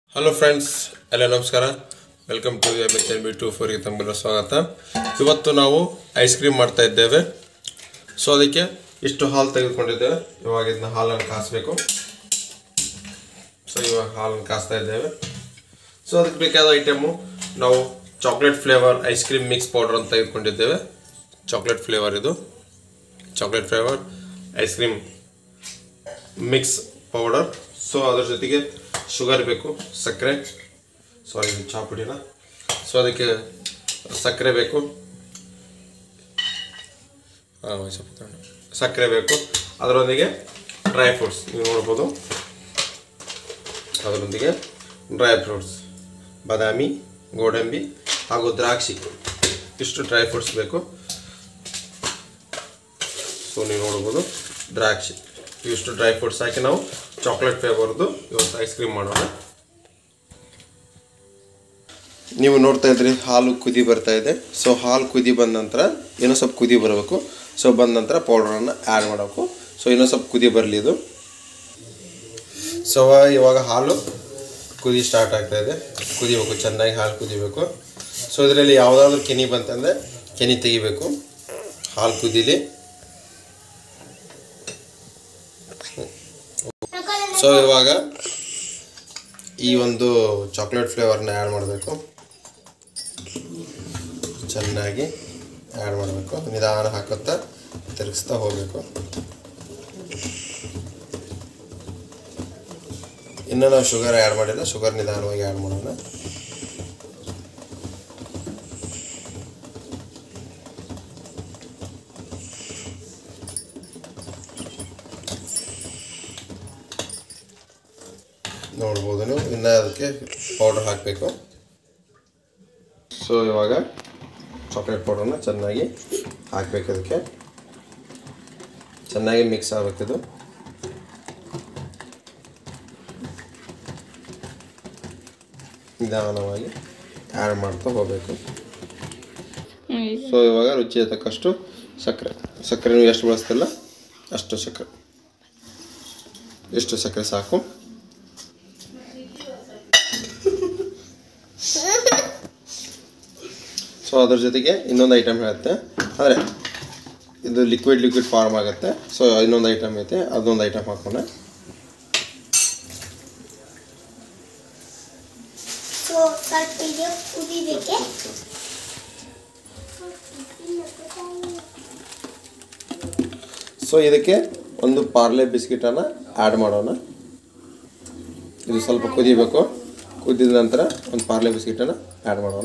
Hello friends ಎಲ್ಲ ನಮಸ್ಕಾರ welcome to M H N B two ಫೋರ್ಗೆ ತಮ್ಮೆಲ್ಲ ಸ್ವಾಗತ ಇವತ್ತು ನಾವು ಐಸ್ ಕ್ರೀಮ್ ಮಾಡ್ತಾ ಇದ್ದೇವೆ ಸೊ ಅದಕ್ಕೆ ಇಷ್ಟು ಹಾಲು ತೆಗೆದುಕೊಂಡಿದ್ದೇವೆ ಇವಾಗ ಇದನ್ನ ಹಾಲನ್ನು ಕಾಸಬೇಕು ಸೊ ಇವಾಗ ಹಾಲನ್ನು ಕಾಸ್ತಾ ಇದ್ದೇವೆ ಸೊ ಅದಕ್ಕೆ ಬೇಕಾದ ಐಟಮು ನಾವು chocolate flavour ice cream mix powder ಅಂತ ತೆಗೆದುಕೊಂಡಿದ್ದೇವೆ ಚಾಕ್ಲೇಟ್ ಫ್ಲೇವರ್ ಇದು chocolate flavour ice cream mix powder so ಅದ್ರ ಜೊತೆಗೆ ಶುಗರ್ ಬೇಕು ಸಕ್ಕರೆ ಸಾರಿ ಇದು ಚಾ ಪುಡಿನ ಸೊ ಅದಕ್ಕೆ ಸಕ್ಕರೆ ಬೇಕು ಹಾಂ ಸ್ವಲ್ಪ ತಗೊಂಡು. ಸಕ್ಕರೆ ಬೇಕು ಅದರೊಂದಿಗೆ ಡ್ರೈ ಫ್ರೂಟ್ಸ್ ನೀವು ನೋಡ್ಬೋದು ಅದರೊಂದಿಗೆ ಡ್ರೈ ಫ್ರೂಟ್ಸ್ ಬಾದಾಮಿ ಗೋಡಂಬಿ ಹಾಗೂ ದ್ರಾಕ್ಷಿ ಇಷ್ಟು ಡ್ರೈ ಫ್ರೂಟ್ಸ್ ಬೇಕು ಸೊ ನೀವು ನೋಡ್ಬೋದು ದ್ರಾಕ್ಷಿ ಇಷ್ಟು ಡ್ರೈ ಫ್ರೂಟ್ಸ್ ಹಾಕಿ ನಾವು ಚಾಕ್ಲೇಟ್ ಫ್ಲೇವರ್ದು ಇವತ್ತು ಐಸ್ ಕ್ರೀಮ್ ಮಾಡೋಣ ನೀವು ನೋಡ್ತಾ ಇದ್ರಿ ಹಾಲು ಕುದಿ ಬರ್ತಾ ಇದೆ ಸೊ ಹಾಲು ಕುದಿ ಬಂದ ನಂತರ ಇನ್ನೂ ಸ್ವಲ್ಪ ಕುದಿ ಬರಬೇಕು ಸೊ ಬಂದ ನಂತರ ಪೌಡ್ರನ್ನು ಆ್ಯಡ್ ಮಾಡಬೇಕು ಸೊ ಇನ್ನೂ ಸ್ವಲ್ಪ ಕುದಿ ಬರಲಿ ಇದು ಸೊ ಇವಾಗ ಹಾಲು ಕುದಿ ಸ್ಟಾರ್ಟ್ ಆಗ್ತಾ ಇದೆ ಕುದಿಬೇಕು ಚೆನ್ನಾಗಿ ಹಾಲು ಕುದಿಬೇಕು ಸೊ ಇದರಲ್ಲಿ ಯಾವುದಾದ್ರೂ ಕೆನಿ ಬಂತಂದರೆ ಕೆನಿ ತೆಗಿಬೇಕು ಹಾಲು ಕುದೀಲಿ ಸೊ ಇವಾಗ ಈ ಒಂದು ಚಾಕ್ಲೇಟ್ ಫ್ಲೇವರ್ನ ಆ್ಯಡ್ ಮಾಡಬೇಕು ಚೆನ್ನಾಗಿ ಆ್ಯಡ್ ಮಾಡಬೇಕು ನಿಧಾನ ಹಾಕುತ್ತಾ ತಿರುಗಿಸ್ತಾ ಹೋಗಬೇಕು ಇನ್ನು ನಾವು ಶುಗರ್ ಆ್ಯಡ್ ಮಾಡಿಲ್ಲ ಶುಗರ್ ನಿಧಾನವಾಗಿ ಆ್ಯಡ್ ಮಾಡೋಣ ನೋಡ್ಬೋದು ನೀವು ಇನ್ನು ಅದಕ್ಕೆ ಪೌಡರ್ ಹಾಕಬೇಕು ಸೊ ಇವಾಗ ಚಾಕ್ಲೇಟ್ ಪೌಡರ್ನ ಚೆನ್ನಾಗಿ ಹಾಕಬೇಕು ಅದಕ್ಕೆ ಚೆನ್ನಾಗಿ ಮಿಕ್ಸ್ ಆಗಬೇಕಿದು ನಿಧಾನವಾಗಿ ಆ್ಯಡ್ ಮಾಡ್ತಾ ಹೋಗಬೇಕು ಸೊ ಇವಾಗ ರುಚಿಗೆ ತಕ್ಕಷ್ಟು ಸಕ್ಕರೆ ಸಕ್ಕರೆ ನೀವು ಎಷ್ಟು ಬಳಸ್ತಿಲ್ಲ ಅಷ್ಟು ಸಕ್ಕರೆ ಎಷ್ಟು ಸಕ್ಕರೆ ಸಾಕು ಸೊ ಅದ್ರ ಜೊತೆಗೆ ಇನ್ನೊಂದು ಐಟಮ್ ಹೇಳುತ್ತೆ ಅಂದರೆ ಇದು ಲಿಕ್ವಿಡ್ ಲಿಕ್ವಿಡ್ ಫಾರ್ಮ್ ಆಗುತ್ತೆ ಸೊ ಇನ್ನೊಂದು ಐಟಮ್ ಐತೆ ಅದೊಂದು ಐಟಮ್ ಹಾಕೋಣ ಸೊ ಸ್ವಲ್ಪ ಇದು ಕುದಿಬೇಕೆ ಸೊ ಇದಕ್ಕೆ ಒಂದು ಪಾರ್ಲೆ ಬಿಸ್ಕಿಟನ್ನು ಆ್ಯಡ್ ಮಾಡೋಣ ಇದು ಸ್ವಲ್ಪ ಕುದಿಬೇಕು ಕುದಿದ ನಂತರ ಒಂದು ಪಾರ್ಲೆ ಬಿಸ್ಕಿಟನ್ನು ಆ್ಯಡ್ ಮಾಡೋಣ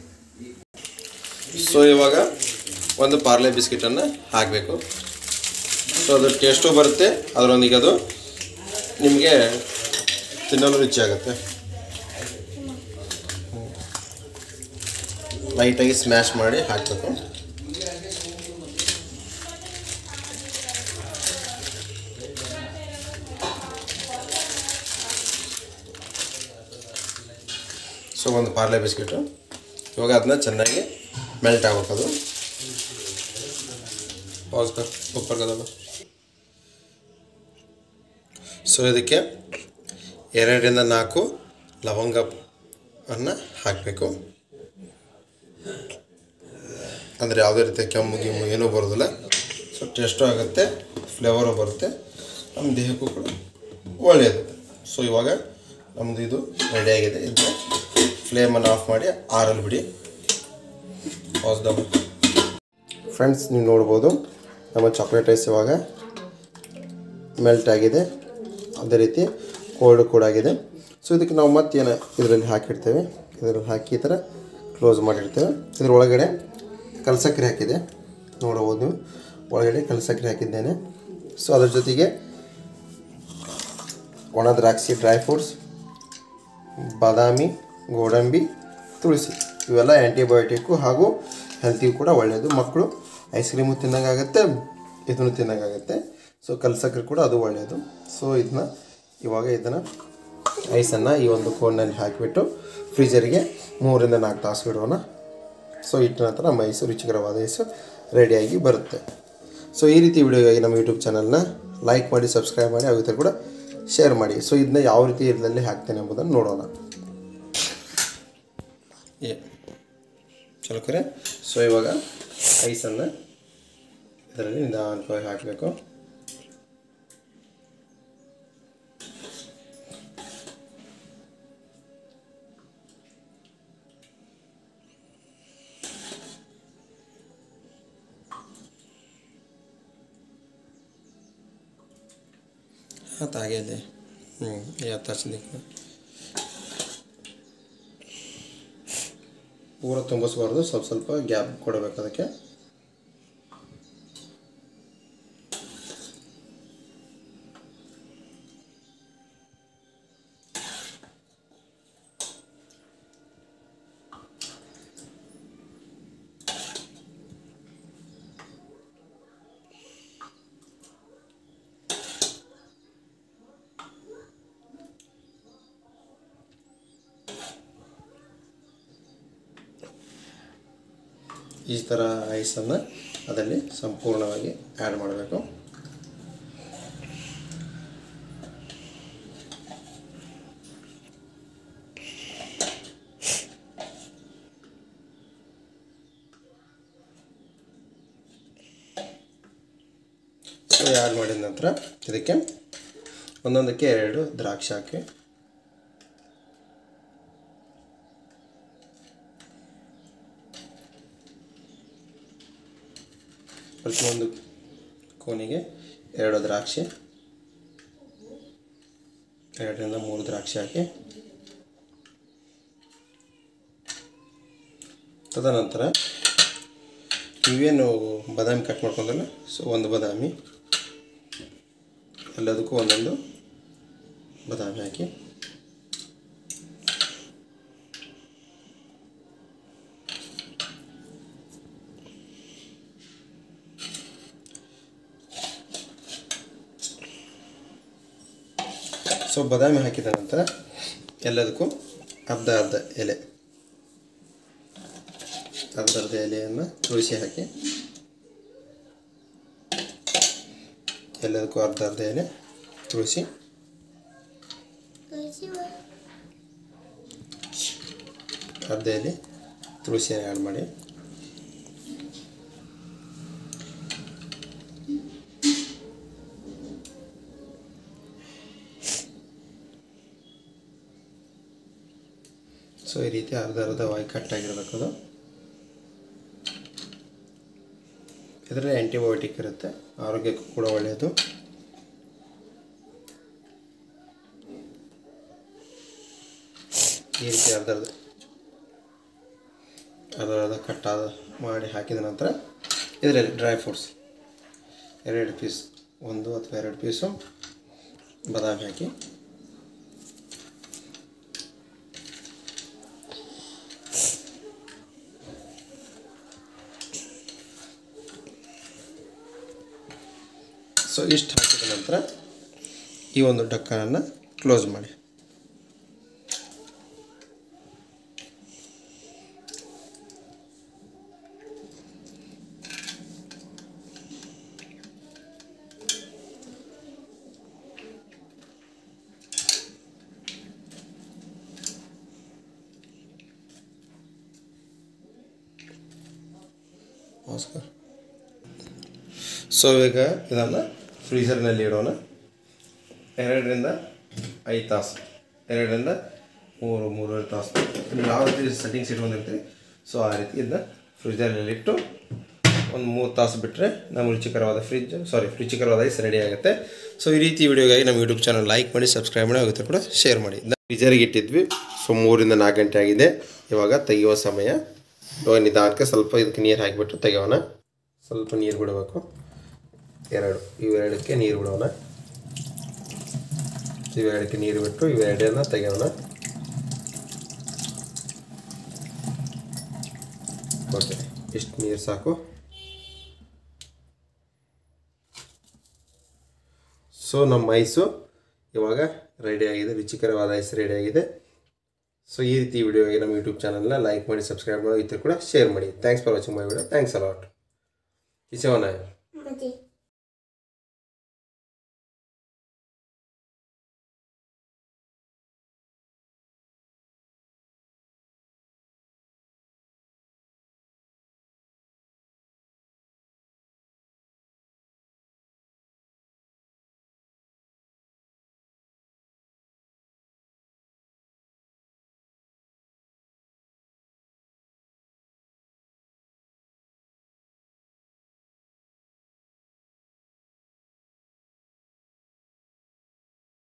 ಸೊ ಇವಾಗ ಒಂದು ಪಾರ್ಲೆ ಬಿಸ್ಕಿಟನ್ನು ಹಾಕಬೇಕು ಸೊ ಅದು ಟೇಸ್ಟು ಬರುತ್ತೆ ಅದರೊಂದಿಗೆ ಅದು ನಿಮಗೆ ತಿನ್ನಲು ರುಚಿ ಆಗುತ್ತೆ ಲೈಟಾಗಿ ಸ್ಮ್ಯಾಶ್ ಮಾಡಿ ಹಾಕಬೇಕು ಸೊ ಒಂದು ಪಾರ್ಲೆ ಬಿಸ್ಕಿಟು ಇವಾಗ ಅದನ್ನ ಚೆನ್ನಾಗಿ ಮೆಲ್ಟ್ ಆಗ್ಬೇಕು ಅದು ಪಾಸ್ ಕರ್ ಉಪ್ಪರ್ ಕದಲ್ಲ ಸೊ ಇದಕ್ಕೆ ಎರಡರಿಂದ ನಾಲ್ಕು ಲವಂಗ ಅನ್ನ ಹಾಕಬೇಕು ಅಂದರೆ ಯಾವುದೇ ರೀತಿಯ ಕೆಮ್ಮು ಗಿಮ್ಮು ಏನೂ ಬರೋದಿಲ್ಲ ಸೊ ಟೇಸ್ಟು ಆಗುತ್ತೆ ಫ್ಲೇವರು ಬರುತ್ತೆ ನಮ್ಮ ದೇಹಕ್ಕೂ ಕೂಡ ಒಳ್ಳೆಯದು ಸೊ ಇವಾಗ ನಮ್ಮದು ಇದು ರೆಡಿಯಾಗಿದೆ ಇದನ್ನ ಫ್ಲೇಮನ್ನು ಆಫ್ ಮಾಡಿ ಆರಲ್ಲಿ ಬಿಡಿ ಪಾಸ್ದಮ್ ಫ್ರೆಂಡ್ಸ್ ನೀವು ನೋಡ್ಬೋದು ನಮ್ಮ ಚಾಕ್ಲೇಟ್ ಐಸ್ ಇವಾಗ ಮೆಲ್ಟ್ ಆಗಿದೆ ಅದೇ ರೀತಿ ಕೋಲ್ಡ್ ಕೂಡ ಆಗಿದೆ ಸೊ ಇದಕ್ಕೆ ನಾವು ಮತ್ತೇನು ಇದರಲ್ಲಿ ಹಾಕಿಡ್ತೇವೆ ಇದರಲ್ಲಿ ಹಾಕಿ ಈ ಥರ ಕ್ಲೋಸ್ ಮಾಡಿರ್ತೇವೆ ಇದ್ರ ಒಳಗಡೆ ಕಲ್ಸಕ್ಕರೆ ಹಾಕಿದೆ ನೋಡ್ಬೋದು ನೀವು ಒಳಗಡೆ ಕಲ್ಸಕ್ಕರೆ ಹಾಕಿದ್ದೇನೆ ಸೊ ಅದ್ರ ಜೊತೆಗೆ ಒಣ ದ್ರಾಕ್ಷಿ ಡ್ರೈ ಫ್ರೂಟ್ಸ್ ಬಾದಾಮಿ ಗೋಡಂಬಿ ತುಳಸಿ ಇವೆಲ್ಲ ಆ್ಯಂಟಿಬಯೋಟಿಕ್ಕು ಹಾಗೂ ಹೆಲ್ತಿಗೂ ಕೂಡ ಒಳ್ಳೆಯದು ಮಕ್ಕಳು ಐಸ್ ಕ್ರೀಮು ತಿನ್ನೋಂಗಾಗತ್ತೆ ಇದನ್ನು ತಿನ್ನೋಂಗಾಗತ್ತೆ ಸೊ ಕಲ್ಸಕ್ಕರೆ ಕೂಡ ಅದು ಒಳ್ಳೆಯದು ಸೊ ಇದನ್ನ ಇವಾಗ ಇದನ್ನು ಐಸನ್ನು ಈ ಒಂದು ಕೋನ್ನಲ್ಲಿ ಹಾಕಿಬಿಟ್ಟು ಫ್ರೀಜರಿಗೆ ಮೂರರಿಂದ ನಾಲ್ಕು ತಾಸು ಇಡೋಣ ಸೊ ಇಟ್ಟ ನಂತರ ನಮ್ಮ ಐಸು ರುಚಿಕರವಾದ ಐಸು ರೆಡಿಯಾಗಿ ಬರುತ್ತೆ ಸೊ ಈ ರೀತಿ ವಿಡಿಯೋಗಾಗಿ ನಮ್ಮ ಯೂಟ್ಯೂಬ್ ಚಾನಲ್ನ ಲೈಕ್ ಮಾಡಿ ಸಬ್ಸ್ಕ್ರೈಬ್ ಮಾಡಿ ಹಾಗೂ ಕೂಡ ಶೇರ್ ಮಾಡಿ ಸೊ ಇದನ್ನ ಯಾವ ರೀತಿ ಇದರಲ್ಲಿ ಹಾಕ್ತೇನೆ ಎಂಬುದನ್ನು ನೋಡೋಣ ಎ ಚಲೋ ಕರೆ ಸೊ ಇವಾಗ ಐಸನ್ನು ಇದರಲ್ಲಿ ನಿಧಾನವಾಗಿ ಹಾಕಬೇಕು हाथ आगे दे हम्म, ये आता से देखो ಪೂರ ತುಂಬಿಸ್ಬಾರ್ದು ಸ್ವಲ್ಪ ಸ್ವಲ್ಪ ಗ್ಯಾಪ್ ಕೊಡಬೇಕು ಅದಕ್ಕೆ ಈ ಥರ ಐಸನ್ನು ಅದರಲ್ಲಿ ಸಂಪೂರ್ಣವಾಗಿ ಆ್ಯಡ್ ಮಾಡಬೇಕು ಸೊ ಆ್ಯಡ್ ಮಾಡಿದ ನಂತರ ಇದಕ್ಕೆ ಒಂದೊಂದಕ್ಕೆ ಎರಡು ದ್ರಾಕ್ಷಿ ಹಾಕಿ ಪ್ರತಿಯೊಂದು ಕೋನಿಗೆ ಎರಡು ದ್ರಾಕ್ಷಿ ಎರಡರಿಂದ ಮೂರು ದ್ರಾಕ್ಷಿ ಹಾಕಿ ತದನಂತರ ನೀವೇನು ಬಾದಾಮಿ ಕಟ್ ಮಾಡ್ಕೊಂಡಲ್ಲ ಸೊ ಒಂದು ಬಾದಾಮಿ ಎಲ್ಲದಕ್ಕೂ ಒಂದೊಂದು ಬಾದಾಮಿ ಹಾಕಿ ಸೊ ಬಾದಾಮಿ ಹಾಕಿದ ನಂತರ ಎಲ್ಲದಕ್ಕೂ ಅರ್ಧ ಅರ್ಧ ಎಲೆ ಅರ್ಧ ಅರ್ಧ ಎಲೆಯನ್ನು ತುಳಸಿ ಹಾಕಿ ಎಲ್ಲದಕ್ಕೂ ಅರ್ಧ ಅರ್ಧ ಎಲೆ ತುಳಸಿ ಅರ್ಧ ಎಲೆ ತುಳಸಿ ಆ್ಯಡ್ ಮಾಡಿ ಸೊ ಈ ರೀತಿ ಅರ್ಧ ಅರ್ಧವಾಗಿ ಕಟ್ಟಾಗಿರ್ಬೇಕು ಅದು ಇದರಲ್ಲಿ ಆ್ಯಂಟಿಬಯೋಟಿಕ್ ಇರುತ್ತೆ ಆರೋಗ್ಯಕ್ಕೂ ಕೂಡ ಒಳ್ಳೆಯದು ಈ ರೀತಿ ಅರ್ಧ ಅರ್ಧ ಅರ್ಧ ಅರ್ಧ ಕಟ್ಟಾದ ಮಾಡಿ ಹಾಕಿದ ನಂತರ ಇದರಲ್ಲಿ ಡ್ರೈ ಫ್ರೂಟ್ಸ್ ಎರಡು ಪೀಸ್ ಒಂದು ಅಥವಾ ಎರಡು ಪೀಸು ಬಾದಾಮಿ ಹಾಕಿ ಸೊ ಇಷ್ಟು ಹಾಕಿದ ನಂತರ ಈ ಒಂದು ಡಕ್ಕನನ್ನು ಕ್ಲೋಸ್ ಮಾಡಿ ನಮಸ್ಕಾರ ಸೊ ಈಗ ಇದನ್ನು ಫ್ರೀಝರ್ನಲ್ಲಿ ಇಡೋಣ ಎರಡರಿಂದ ಐದು ತಾಸು ಎರಡರಿಂದ ಮೂರು ಮೂರುವರೆ ತಾಸು ನೀವು ಯಾವ ರೀತಿ ಸೆಟ್ಟಿಂಗ್ಸ್ ಇಟ್ಕೊಂಡಿರ್ತೀರಿ ಸೊ ಆ ರೀತಿ ಇದನ್ನ ಫ್ರಿಜ್ನಲ್ಲಿ ಇಟ್ಟು ಒಂದು ಮೂರು ತಾಸು ಬಿಟ್ಟರೆ ನಮ್ಮ ರುಚಿಕರವಾದ ಫ್ರಿಜ್ ಸಾರಿ ರುಚಿಕರವಾದ ಐಸ್ ರೆಡಿ ಆಗುತ್ತೆ ಸೊ ಈ ರೀತಿ ವಿಡಿಯೋಗಾಗಿ ನಮ್ಮ ಯೂಟ್ಯೂಬ್ ಚಾನಲ್ ಲೈಕ್ ಮಾಡಿ ಸಬ್ಸ್ಕ್ರೈಬ್ ಮಾಡಿ ಆಗುತ್ತೆ ಕೂಡ ಶೇರ್ ಮಾಡಿ ಫ್ರಿಜರ್ಗೆ ಇಟ್ಟಿದ್ವಿ ಸೊ ಮೂರಿಂದ ನಾಲ್ಕು ಗಂಟೆ ಆಗಿದೆ ಇವಾಗ ತೆಗೆಯುವ ಸಮಯ ಇವಾಗ ನಿಧಾನಕ್ಕೆ ಸ್ವಲ್ಪ ಇದಕ್ಕೆ ನೀರು ಹಾಕಿಬಿಟ್ಟು ತೆಗೆಯೋಣ ಸ್ವಲ್ಪ ನೀರು ಬಿಡಬೇಕು ಎರಡು ಇವೆರಡಕ್ಕೆ ನೀರು ಬಿಡೋಣ ಇವೆರಡಕ್ಕೆ ನೀರು ಬಿಟ್ಟು ಇವೆರಡನ್ನ ತೆಗೆಯೋಣ ಓಕೆ ಇಷ್ಟು ನೀರು ಸಾಕು ಸೊ ನಮ್ಮ ಐಸು ಇವಾಗ ರೆಡಿ ಆಗಿದೆ ರುಚಿಕರವಾದ ಐಸ್ ರೆಡಿ ಆಗಿದೆ ಸೊ ಈ ರೀತಿ ವಿಡಿಯೋಗೆ ನಮ್ಮ ಯೂಟ್ಯೂಬ್ ಚಾನಲ್ನ ಲೈಕ್ ಮಾಡಿ ಸಬ್ಸ್ಕ್ರೈಬ್ ಮಾಡಿ ಇತರ ಕೂಡ ಶೇರ್ ಮಾಡಿ thanks for watching my video thanks a lot ಕಿಸವನಾಯ ಮತ್ತೆ